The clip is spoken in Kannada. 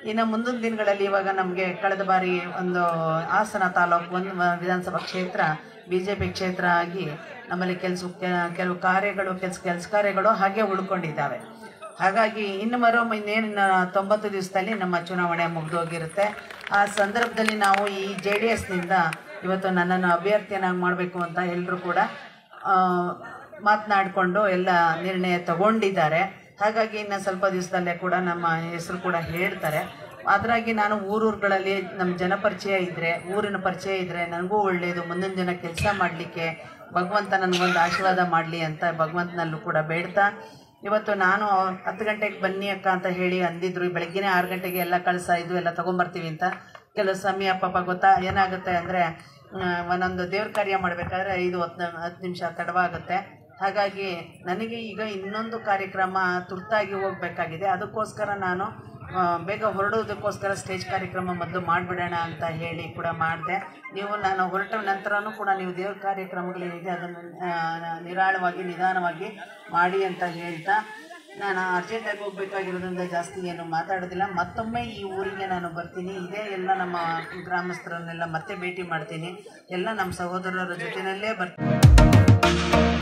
ಇನ್ನು ಮುಂದಿನ ದಿನಗಳಲ್ಲಿ ಇವಾಗ ನಮಗೆ ಕಳೆದ ಬಾರಿ ಒಂದು ಹಾಸನ ತಾಲೂಕು ಒಂದು ಮ- ವಿಧಾನಸಭಾ ಕ್ಷೇತ್ರ ಬಿ ಜೆ ಪಿ ಕ್ಷೇತ್ರ ಆಗಿ ನಮ್ಮಲ್ಲಿ ಕೆಲಸ ಕೆಲವು ಕಾರ್ಯಗಳು ಕೆಲಸ ಕೆಲಸ ಕಾರ್ಯಗಳು ಹಾಗೆ ಉಳ್ಕೊಂಡಿದ್ದಾವೆ ಹಾಗಾಗಿ ಇನ್ನು ಮರೋ ಇನ್ನೇನು ತೊಂಬತ್ತು ದಿವಸದಲ್ಲಿ ನಮ್ಮ ಚುನಾವಣೆ ಮುಗಿದೋಗಿರುತ್ತೆ ಆ ಸಂದರ್ಭದಲ್ಲಿ ನಾವು ಈ ಜೆ ಡಿ ಎಸ್ನಿಂದ ಇವತ್ತು ನನ್ನನ್ನು ಅಭ್ಯರ್ಥಿಯನ್ನಾಗಿ ಮಾಡಬೇಕು ಅಂತ ಎಲ್ಲರೂ ಕೂಡ ಆ, ಮಾತನಾಡಿಕೊಂಡು ಎಲ್ಲ ನಿರ್ಣಯ ತಗೊಂಡಿದ್ದಾರೆ ಹಾಗಾಗಿ ಇನ್ನು ಸ್ವಲ್ಪ ದಿವಸದಲ್ಲೇ ಕೂಡ ನಮ್ಮ ಹೆಸರು ಕೂಡ ಹೇಳ್ತಾರೆ ಅದ್ರಾಗಿ ನಾನು ಊರೂರುಗಳಲ್ಲಿ ನಮ್ಮ ಜನಪರಿಚಯ ಇದ್ದರೆ ಊರಿನ ಪರಿಚಯ ಇದ್ದರೆ ನನಗೂ ಒಳ್ಳೆಯದು ಮುಂದಿನ ಜನ ಕೆಲಸ ಮಾಡಲಿಕ್ಕೆ ಭಗವಂತ ನನಗೊಂದು ಆಶೀರ್ವಾದ ಮಾಡಲಿ ಅಂತ ಭಗವಂತನಲ್ಲೂ ಕೂಡ ಬೇಡ್ತಾ ಇವತ್ತು ನಾನು ಹತ್ತು ಗಂಟೆಗೆ ಬನ್ನಿ ಅಕ್ಕ ಅಂತ ಹೇಳಿ ಅಂದಿದ್ರು ಬೆಳಗ್ಗೆನೇ ಆರು ಗಂಟೆಗೆ ಎಲ್ಲ ಕಳ್ಸ ಇದು ಎಲ್ಲ ತೊಗೊಂಬರ್ತೀವಿ ಅಂತ ಕೆಲವು ಸಮಯ ಪಾಪ ಗೊತ್ತಾ ಏನಾಗುತ್ತೆ ಅಂದರೆ ಒಂದೊಂದು ದೇವ್ರ ಕಾರ್ಯ ಮಾಡಬೇಕಾದ್ರೆ ಐದು ಹತ್ತು ಹತ್ತು ನಿಮಿಷ ತಡವಾಗುತ್ತೆ ಹಾಗಾಗಿ ನನಗೆ ಈಗ ಇನ್ನೊಂದು ಕಾರ್ಯಕ್ರಮ ತುರ್ತಾಗಿ ಹೋಗಬೇಕಾಗಿದೆ ಅದಕ್ಕೋಸ್ಕರ ನಾನು ಆ, ಬೇಗ ಹೊರಡೋದಕ್ಕೋಸ್ಕರ ಸ್ಟೇಜ್ ಕಾರ್ಯಕ್ರಮ ಮೊದಲು ಮಾಡಿಬಿಡೋಣ ಅಂತ ಹೇಳಿ ಕೂಡ ಮಾಡಿದೆ ನೀವು ನಾನು ಹೊರಟ ನಂತರನೂ ಕೂಡ ನೀವು ದೇವ್ರ ಕಾರ್ಯಕ್ರಮಗಳೇನಿದೆ ಅದನ್ನು ಆ, ನಿರಾಳವಾಗಿ ನಿಧಾನವಾಗಿ ಮಾಡಿ ಅಂತ ಹೇಳ್ತಾ ನಾನು ಅರ್ಜೆಂಟಾಗಿ ಹೋಗ್ಬೇಕಾಗಿರೋದ್ರಿಂದ ಜಾಸ್ತಿ ಏನು ಮಾತಾಡೋದಿಲ್ಲ ಮತ್ತೊಮ್ಮೆ ಈ ಊರಿಗೆ ನಾನು ಬರ್ತೀನಿ ಇದೇ ಎಲ್ಲ ನಮ್ಮ ಗ್ರಾಮಸ್ಥರನ್ನೆಲ್ಲ ಮತ್ತೆ ಭೇಟಿ ಮಾಡ್ತೀನಿ ಎಲ್ಲ ನಮ್ಮ ಸಹೋದರರ ಜೊತೆಯಲ್ಲೇ ಬರ್ತೀನಿ